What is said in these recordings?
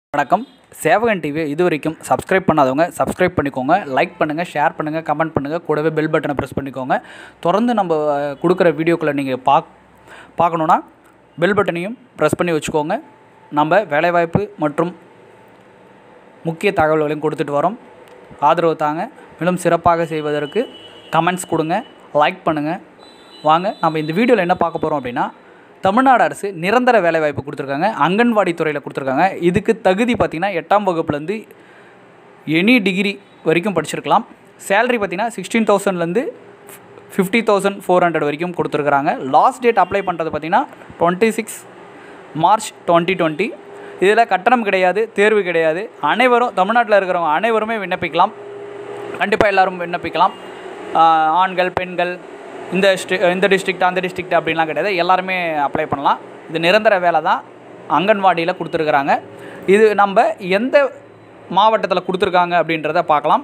வணக்கம் சேவகன் டிவி இது வரைக்கும் சப்ஸ்கிரைப் பண்ணாதவங்க சப்ஸ்கிரைப் பண்ணிக்கோங்க லைக் பண்ணுங்கள் ஷேர் பண்ணுங்கள் கமெண்ட் பண்ணுங்கள் கூடவே பெல் பட்டனை ப்ரெஸ் பண்ணிக்கோங்க தொடர்ந்து நம்ம அஹ், கொடுக்குற வீடியோக்களை நீங்கள் பாக் பார்க்கணுன்னா பெல் பட்டனையும் ப்ரெஸ் பண்ணி வச்சுக்கோங்க நம்ம வேலைவாய்ப்பு மற்றும் முக்கிய தகவல்களையும் கொடுத்துட்டு வரோம் ஆதரவு தாங்க மேலும் சிறப்பாக செய்வதற்கு கமெண்ட்ஸ் கொடுங்க லைக் பண்ணுங்கள் வாங்க நம்ம இந்த வீடியோவில் என்ன பார்க்க போகிறோம் அப்படின்னா தமிழ்நாடு அரசு நிரந்தர வேலைவாய்ப்பு கொடுத்துருக்காங்க அங்கன்வாடி துறையில் கொடுத்துருக்காங்க இதுக்கு தகுதி பார்த்திங்கன்னா எட்டாம் வகுப்புலேருந்து எனி டிகிரி வரைக்கும் படிச்சிருக்கலாம் சேலரி பார்த்தீங்கன்னா சிக்ஸ்டீன் தௌசண்ட்லேருந்து ஃபிஃப்டி தௌசண்ட் ஃபோர் ஹண்ட்ரட் வரைக்கும் கொடுத்துருக்குறாங்க லாஸ்ட் டேட் அப்ளை பண்ணுறது பார்த்தீங்கன்னா twenty six March twenty twenty இதில் கட்டணம் கிடையாது தேர்வு கிடையாது அனைவரும் தமிழ்நாட்டில் இருக்கிறவங்க அனைவருமே விண்ணப்பிக்கலாம் கண்டிப்பாக எல்லாரும் விண்ணப்பிக்கலாம் ஆஹ் ஆண்கள் பெண்கள் இந்த ஸ்டி இந்த டிஸ்ட்ரிக்ட் அந்த டிஸ்ட்ரிக்ட் அப்படின்லாம் கிடையாது எல்லாருமே அப்ளை பண்ணலாம் இது நிரந்தர வேலை தான் அங்கன்வாடியில் கொடுத்துருக்குறாங்க இது நம்ம எந்த மாவட்டத்தில் கொடுத்துருக்காங்க அப்படின்றத பார்க்கலாம்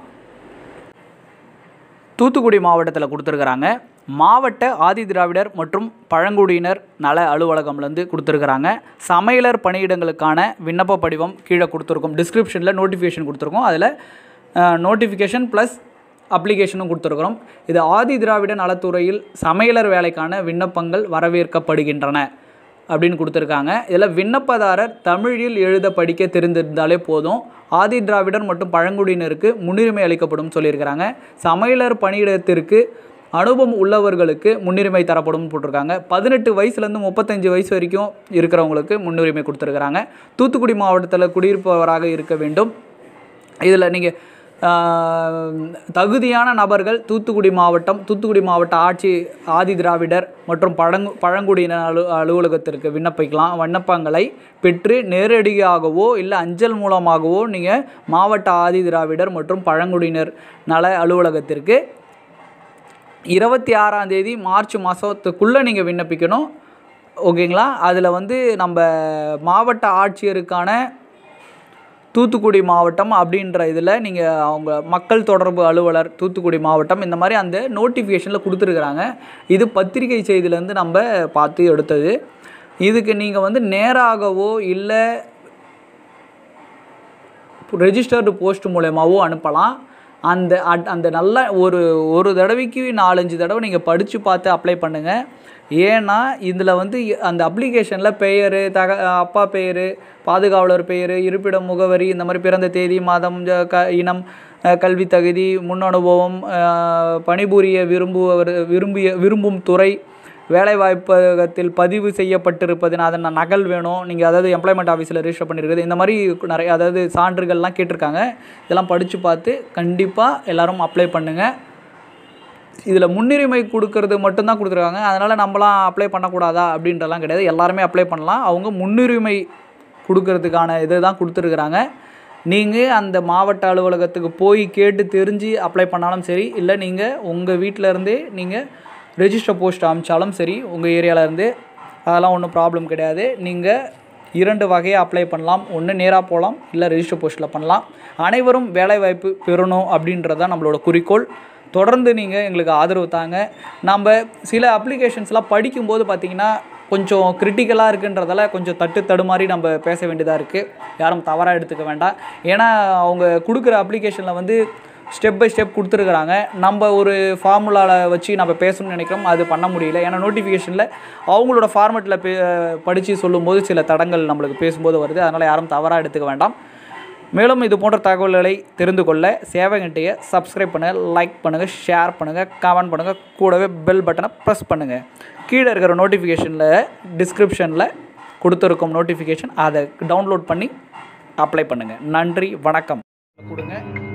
தூத்துக்குடி மாவட்டத்தில் கொடுத்துருக்குறாங்க மாவட்ட ஆதி திராவிடர் மற்றும் பழங்குடியினர் நல அலுவலகம்லேருந்து கொடுத்துருக்குறாங்க சமையலர் பணியிடங்களுக்கான விண்ணப்ப படிவம் கீழே கொடுத்துருக்கோம் டிஸ்கிரிப்ஷனில் நோட்டிஃபிகேஷன் கொடுத்துருக்கோம் அதில் நோட்டிஃபிகேஷன் ப்ளஸ் அப்ளிகேஷனும் கொடுத்துருக்குறோம் இது ஆதி திராவிட நலத்துறையில் சமையலர் வேலைக்கான விண்ணப்பங்கள் வரவேற்கப்படுகின்றன அப்படின்னு கொடுத்துருக்காங்க இதில் விண்ணப்பதாரர் தமிழில் எழுத படிக்க தெரிந்திருந்தாலே போதும் ஆதி திராவிடர் மற்றும் பழங்குடியினருக்கு முன்னுரிமை அளிக்கப்படும் சொல்லியிருக்கிறாங்க சமையலர் பணியிடத்திற்கு அனுபவம் உள்ளவர்களுக்கு முன்னுரிமை தரப்படும் போட்டிருக்காங்க பதினெட்டு வயசுலேருந்து முப்பத்தஞ்சு வயசு வரைக்கும் இருக்கிறவங்களுக்கு முன்னுரிமை கொடுத்துருக்குறாங்க தூத்துக்குடி மாவட்டத்தில் குடியிருப்பவராக இருக்க வேண்டும் இதில் நீங்கள் தகுதியான நபர்கள் தூத்துக்குடி மாவட்டம் தூத்துக்குடி மாவட்ட ஆட்சி ஆதி திராவிடர் மற்றும் பழங்கு பழங்குடியினர் அலு அலுவலகத்திற்கு விண்ணப்பிக்கலாம் விண்ணப்பங்களை பெற்று நேரடியாகவோ இல்லை அஞ்சல் மூலமாகவோ நீங்கள் மாவட்ட ஆதி திராவிடர் மற்றும் பழங்குடியினர் நல அலுவலகத்திற்கு இருபத்தி ஆறாம் தேதி மார்ச் மாதத்துக்குள்ளே நீங்கள் விண்ணப்பிக்கணும் ஓகேங்களா அதில் வந்து நம்ம மாவட்ட ஆட்சியருக்கான தூத்துக்குடி மாவட்டம் அப்படின்ற இதில் நீங்கள் அவங்க மக்கள் தொடர்பு அலுவலர் தூத்துக்குடி மாவட்டம் இந்த மாதிரி அந்த நோட்டிஃபிகேஷனில் கொடுத்துருக்குறாங்க இது பத்திரிகை செய்தியிலேருந்து நம்ம பார்த்து எடுத்தது இதுக்கு நீங்கள் வந்து நேராகவோ இல்லை ரெஜிஸ்டர்டு போஸ்ட் மூலயமாவோ அனுப்பலாம் அந்த அட்- அந்த நல்ல ஒரு ஒரு தடவைக்கு நாலஞ்சு தடவை நீங்கள் படித்து பார்த்து அப்ளை பண்ணுங்கள் ஏன்னா இதில் வந்து அந்த அப்ளிகேஷனில் பெயர் தக அப்பா பெயர் பாதுகாவலர் பெயர் இருப்பிடம் முகவரி இந்த மாதிரி பிறந்த தேதி மாதம் ஜ- க இனம் அஹ், கல்வி தகுதி முன் அனுபவம் அஹ், பணிபுரிய விரும்புவர் விரும்பிய விரும்பும் துறை வேலைவாய்ப்பகத்தில் பதிவு செய்யப்பட்டிருப்பது அதன் நகல் வேணும் நீங்கள் அதாவது எம்ப்ளாய்மெண்ட் ஆஃபீஸில் ரெஜிஸ்டர் பண்ணியிருக்குது இந்த மாதிரி நிறைய அதாவது சான்றுகள்லாம் கேட்டிருக்காங்க இதெல்லாம் படித்து பார்த்து கண்டிப்பாக எல்லாரும் அப்ளை பண்ணுங்கள் இதில் முன்னுரிமை கொடுக்கறது மட்டும்தான் கொடுத்துருக்காங்க அதனால் நம்மளாம் அப்ளை பண்ணக்கூடாதா அப்படின்றலாம் கிடையாது எல்லாருமே அப்ளை பண்ணலாம் அவங்க முன்னுரிமை கொடுக்கறதுக்கான இதை தான் கொடுத்துருக்குறாங்க நீங்கள் அந்த மாவட்ட அலுவலகத்துக்கு போய் கேட்டு தெரிஞ்சு அப்ளை பண்ணாலும் சரி இல்லை நீங்கள் உங்கள் வீட்டில் இருந்தே நீங்கள் ரெஜிஸ்டர் போஸ்ட் அமிச்சாலும் சரி உங்கள் ஏரியாவிலேருந்து அதெல்லாம் ஒன்றும் ப்ராப்ளம் கிடையாது நீங்கள் இரண்டு வகையாக அப்ளை பண்ணலாம் ஒன்று நேராக போகலாம் இல்லை ரெஜிஸ்டர் போஸ்ட்டில் பண்ணலாம் அனைவரும் வேலைவாய்ப்பு பெறணும் அப்படின்றது தான் நம்மளோட குறிக்கோள் தொடர்ந்து நீங்கள் எங்களுக்கு ஆதரவு தாங்க நம்ம சில அப்ளிகேஷன்ஸ்லாம் படிக்கும்போது பார்த்தீங்கன்னா கொஞ்சம் கிரிட்டிக்கலாக இருக்குன்றதால கொஞ்சம் தட்டு தடுமாறி நம்ம பேச வேண்டியதாக இருக்குது யாரும் தவறாக எடுத்துக்க வேண்டாம் ஏன்னா அவங்க கொடுக்குற அப்ளிகேஷனில் வந்து ஸ்டெப் பை ஸ்டெப் கொடுத்துருக்குறாங்க நம்ம ஒரு ஃபார்முலாவில் வச்சு நம்ம பேசணும்னு நினைக்கிறோம் அது பண்ண முடியல ஏன்னா நோட்டிஃபிகேஷனில் அவங்களோட ஃபார்மெட்டில் பே படித்து சொல்லும்போது சில தடங்கள் நம்மளுக்கு பேசும்போது வருது அதனால் யாரும் தவறாக எடுத்துக்க வேண்டாம் மேலும் இது போன்ற தகவல்களை தெரிந்து கொள்ள சேவகன்ட்டையை சப்ஸ்கிரைப் பண்ணுங்கள் லைக் பண்ணுங்கள் ஷேர் பண்ணுங்கள் கமெண்ட் பண்ணுங்கள் கூடவே பெல் பட்டனை ப்ரெஸ் பண்ணுங்கள் கீழே இருக்கிற நோட்டிஃபிகேஷனில் டிஸ்கிரிப்ஷனில் கொடுத்துருக்கும் நோட்டிஃபிகேஷன் அதை டவுன்லோட் பண்ணி அப்ளை பண்ணுங்கள் நன்றி வணக்கம் கொடுங்க